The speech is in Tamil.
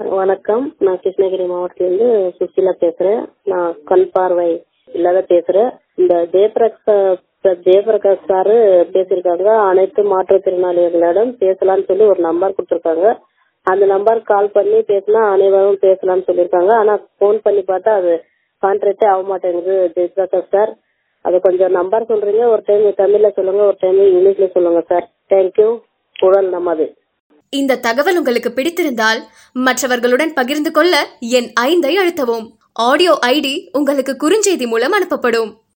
வணக்கம் நான் கிருஷ்ணகிரி மாவட்டத்திலிருந்து சுசிலா பேசுறேன் நான் கண் பார்வை இல்லாத பேசுறேன் இந்த ஜெயபிரகாஷ் ஜெயபிரகாஷ் சாரு பேசியிருக்காங்க அனைத்து மாற்றுத்திறனாளிகளிடம் பேசலாம்னு சொல்லி ஒரு நம்பர் கொடுத்துருக்காங்க அந்த நம்பர் கால் பண்ணி பேசினா அனைவரும் பேசலாம்னு சொல்லியிருக்காங்க ஆனா ஃபோன் பண்ணி பார்த்தா அது கான்ட்ராக்டே ஆக மாட்டேங்குது ஜெயபிரகாஷ் சார் அது கொஞ்சம் நம்பர் சொல்றீங்க ஒரு டைம் தமிழ்ல சொல்லுங்க ஒரு டைம் இங்கிலீஷ்ல சொல்லுங்க சார் தேங்க்யூ குழல் நமது இந்த தகவல் உங்களுக்கு பிடித்திருந்தால் மற்றவர்களுடன் பகிர்ந்து கொள்ள என் ஐந்தை அழுத்தவும் ஆடியோ ஐடி உங்களுக்கு குறுஞ்செய்தி மூலம் அனுப்பப்படும்